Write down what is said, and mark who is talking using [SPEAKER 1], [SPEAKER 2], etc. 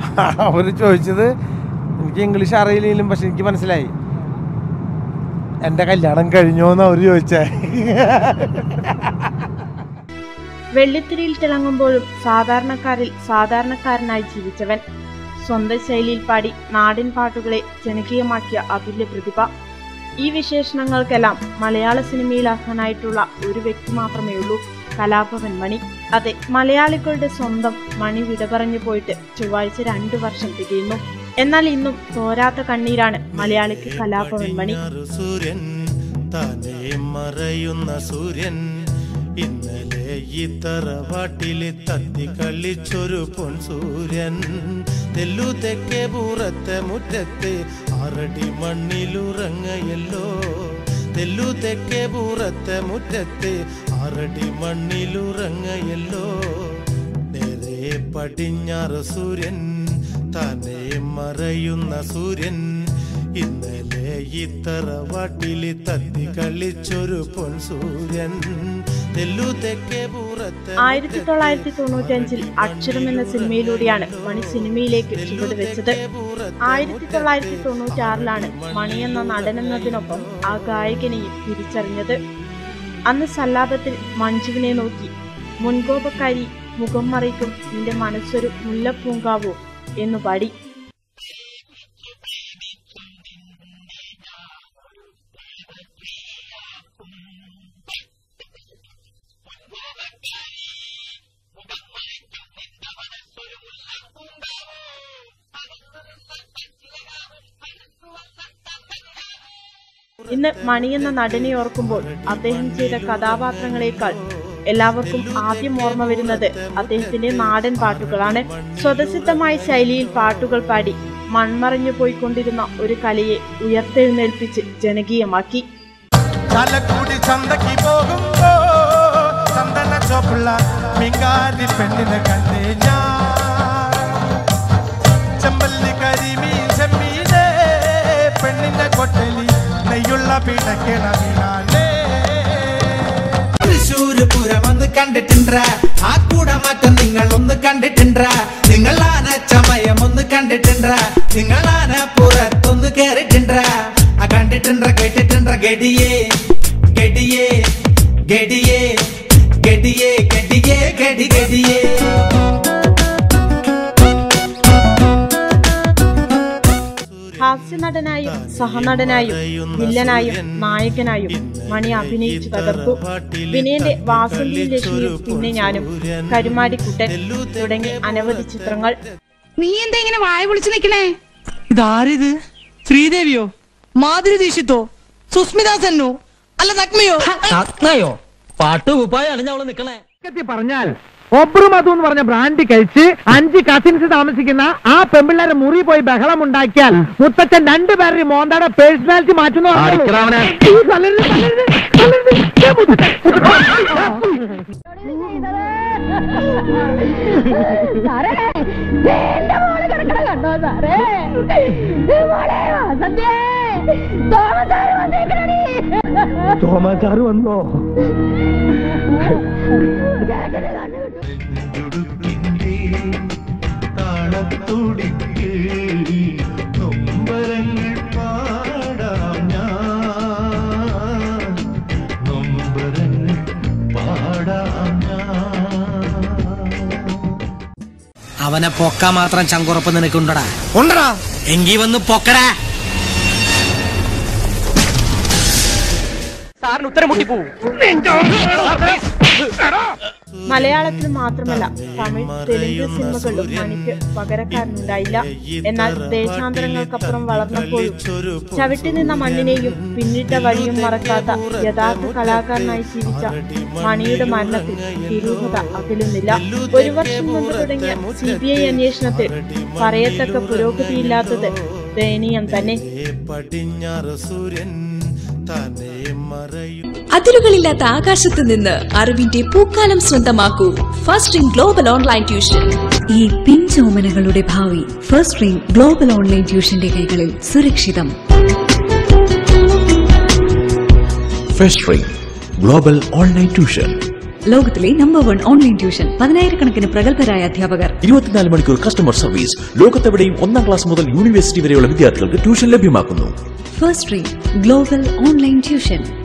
[SPEAKER 1] അവർ ചോദിച്ചത് എനിക്ക് ഇംഗ്ലീഷ് അറിയില്ലെങ്കിലും പക്ഷെ എനിക്ക് മനസ്സിലായി എൻ്റെ കല്യാണം കഴിഞ്ഞോന്ന് അവർ ചോദിച്ചേ
[SPEAKER 2] വെള്ളിത്തിരിയിൽ തിളങ്ങുമ്പോഴും സാധാരണക്കാരിൽ സാധാരണക്കാരനായി ജീവിച്ചവൻ സ്വന്തം ശൈലിയിൽ പാടി നാടിൻ പാട്ടുകളെ ജനകീയമാക്കിയ അതുല്യ പ്രതിഭ ഈ വിശേഷണങ്ങൾക്കെല്ലാം മലയാള സിനിമയിൽ അർഹനായിട്ടുള്ള ഒരു വ്യക്തി മാത്രമേ ഉള്ളൂ കലാഭവൻ മണി അതെ മലയാളികളുടെ സ്വന്തം മണി വിട പറഞ്ഞു പോയിട്ട് ചൊവ്വാഴ്ച രണ്ടു വർഷം തികയുന്നു എന്നാൽ ഇന്നും തോരാത്ത കണ്ണീരാണ് മലയാളിക്ക് കലാഭവൻ മണി
[SPEAKER 3] പടിഞ്ഞാറ് സൂര്യൻ താനേ മറയുന്ന സൂര്യൻ ഇന്നലെ ഈ തറവാട്ടില് തത്തി കളിച്ചൊരു പൊൻ സൂര്യൻ തെല്ലു തെക്കേ പൂറത്തെ മുറ്റത്ത് ആറടി മണ്ണിലുറങ്ങയല്ലോ തെല്ലു തെക്കേ പൂറത്തെ മുറ്റത്ത് ആറടി മണ്ണിലുറങ്ങയല്ലോ നേരെ പടിഞ്ഞാറ് സൂര്യൻ തന്നെ മറയുന്ന സൂര്യൻ ഇന്നലെ ഈ തറവാട്ടില് തത്തി കളിച്ചൊരു പൊൻ സൂര്യൻ തെല്ലു തെക്കേ പൂറത്തെ
[SPEAKER 2] ആയിരത്തി തൊള്ളായിരത്തി തൊണ്ണൂറ്റി അഞ്ചിൽ അക്ഷരം എന്ന സിനിമയിലൂടെയാണ് മണി സിനിമയിലേക്ക് ചുവട് വെച്ചത് ആയിരത്തി തൊള്ളായിരത്തി തൊണ്ണൂറ്റി ആറിലാണ് മണി എന്ന നടനെന്നതിനൊപ്പം ആ ഗായകനെയും തിരിച്ചറിഞ്ഞത് അന്ന് സല്ലാപത്തിൽ മഞ്ജുവിനെ നോക്കി മുൻകോപക്കാരി മുഖം മറിക്കും നിന്റെ മനസ്സൊരു മുല്ലപ്പൂങ്കാവോ എന്നു പാടി ഇന്ന് മണി എന്ന നടനെ ഓർക്കുമ്പോൾ അദ്ദേഹം ചെയ്ത കഥാപാത്രങ്ങളെക്കാൾ എല്ലാവർക്കും ആദ്യം ഓർമ്മ വരുന്നത് അദ്ദേഹത്തിന്റെ നാടൻ പാട്ടുകളാണ് സ്വതസിദ്ധമായ ശൈലിയിൽ പാട്ടുകൾ പാടി മൺമറഞ്ഞു പോയിക്കൊണ്ടിരുന്ന ഒരു കലയെ ഉയർത്തെഴുന്നേൽപ്പിച്ച് ജനകീയമാക്കി
[SPEAKER 3] ചാലക്കുടി ചന്തക്ക് പോകുമ്പോ ചന്ദന ചോപ്പുള്ള മിങ്കാരി പെണ്ണിനെ കണ്ടേ ഞാൻ ചെമ്പല്ലി കരിമീൻ ചെമ്മീനെ പെണ്ണിന്റെ കൊട്ടലി നെയ്യുള്ള പിടക്കണ മീനാണേ
[SPEAKER 4] തൃശ്ശൂര് പൂരം ഒന്ന് കണ്ടിട്ടുണ്ട ആ കൂടമാറ്റം നിങ്ങൾ ഒന്ന് കണ്ടിട്ടുണ്ട നിങ്ങൾ ആന ചമയം ഒന്ന് കണ്ടിട്ടുണ്ട നിങ്ങൾ ആന പുറത്തൊന്ന് കേറിട്ടുണ്ട ആ കണ്ടിട്ടുണ്ട കേട്ടിട്ടുണ്ട ഗഡിയേ ഗഡിയേ ഗഡിയേ ഗഡിയേ ഗഡിയേ ഗഡി ഗഡിയേ
[SPEAKER 2] ഹാസ്യനടനായും സഹനടനായും വില്ലനായും നായകനായും മണി അഭിനയിച്ചു തകർത്തു വിനയന്റെ വാസന്തി ലക്ഷ്മിയും പിന്നെ ഞാനും കരുമാടിക്കുട്ടൻ തുടങ്ങി അനവധി ചിത്രങ്ങൾ
[SPEAKER 5] നീ എന്താ ഇങ്ങനെ വായ പൊളിച്ചു നിക്കണേ
[SPEAKER 6] ഇതാരിത് ശ്രീദേവിയോ മാധുരി ദീക്ഷിത്തോ സുസ്മിത സെന്നോ അല്ല നഗ്മയോ നഗ്നയോ പാട്ട് കുപ്പായാണ് ഞവള് നിക്കണേ
[SPEAKER 7] പറഞ്ഞാൽ ഒബ്രും അതും എന്ന് പറഞ്ഞ ബ്രാൻഡ് കഴിച്ച് അഞ്ച് കസിൻസ് താമസിക്കുന്ന ആ പെമ്പിള്ളേരെ മുറി പോയി ബഹളം ഉണ്ടാക്കിയാൽ മുത്തച്ഛൻ രണ്ടുപേരുടെ മോന്തയുടെ പേഴ്സണാലിറ്റി മാറ്റുന്നു
[SPEAKER 8] സാറേ എന്റെ മോള് കിടക്കണ കണ്ടോ സാറേ മോളെ വസന്തേ തോമസാറ് വന്നേക്കണടി
[SPEAKER 7] തോമാച്ചാറ് വന്നോ
[SPEAKER 3] താളത്തുടിക്ക് നൊമ്പരങ്ങൾ പാടാം ഞാൻ നൊമ്പരങ്ങൾ പാടാം ഞാൻ
[SPEAKER 6] അവനെ പൊക്കാൻ മാത്രം ചങ്കുറപ്പ് നിനക്കുണ്ടടാ ഉണ്ടടാ എങ്കി വന്ന് പൊക്കടാ സാറിന് ഉത്തരം മുട്ടിപ്പോവും
[SPEAKER 2] മലയാളത്തിൽ മാത്രമല്ല തമിഴ് തെലുങ്ക് സിനിമകളിലും മണിക്ക് പകരക്കാരനുണ്ടായില്ല എന്നാൽ ദേശാന്തരങ്ങൾക്കപ്പുറം വളർന്നപ്പോഴും ചവിട്ടി നിന്ന മണ്ണിനെയും പിന്നിട്ട വഴിയും മറക്കാത്ത യഥാർത്ഥ കലാകാരനായി ജീവിച്ച മണിയുടെ മരണത്തിൽ തിരൂഹത അകലുന്നില്ല ഒരു വർഷം മുമ്പ് തുടങ്ങിയ സി ബി ഐ അന്വേഷണത്തിൽ പറയത്തക്ക പുരോഗതിയില്ലാത്തത് ദയനീയം തന്നെ
[SPEAKER 3] പടിഞ്ഞാറ് സൂര്യൻ തന്നെ മറയും
[SPEAKER 9] അതിരുകളില്ലാത്ത ആകാശത്ത് നിന്ന് അറിവിന്റെ പൂക്കാലം സ്വന്തമാക്കൂ first in global online tuition
[SPEAKER 10] ഈ പിഞ്ചോമനകളുടെ ഭാവി ഫസ്റ്റ് റിംഗ് ഗ്ലോബൽ ഓൺലൈൻ ട്യൂഷന്റെ കൈകളിൽ സുരക്ഷിതം
[SPEAKER 11] first ring global online tuition
[SPEAKER 10] ലോകത്തിലെ നമ്പർ വൺ ഓൺലൈൻ ട്യൂഷൻ പതിനായിരക്കണക്കിന് പ്രഗത്ഭരായ അധ്യാപകർ
[SPEAKER 11] ഇരുപത്തിനാല് മണിക്കൂർ കസ്റ്റമർ സർവീസ് ലോകത്തെവിടെയും ഒന്നാം ക്ലാസ് മുതൽ യൂണിവേഴ്സിറ്റി വരെയുള്ള വിദ്യാർത്ഥികൾക്ക് ട്യൂഷൻ ലഭ്യമാക്കുന്നു
[SPEAKER 10] first rate global online tuition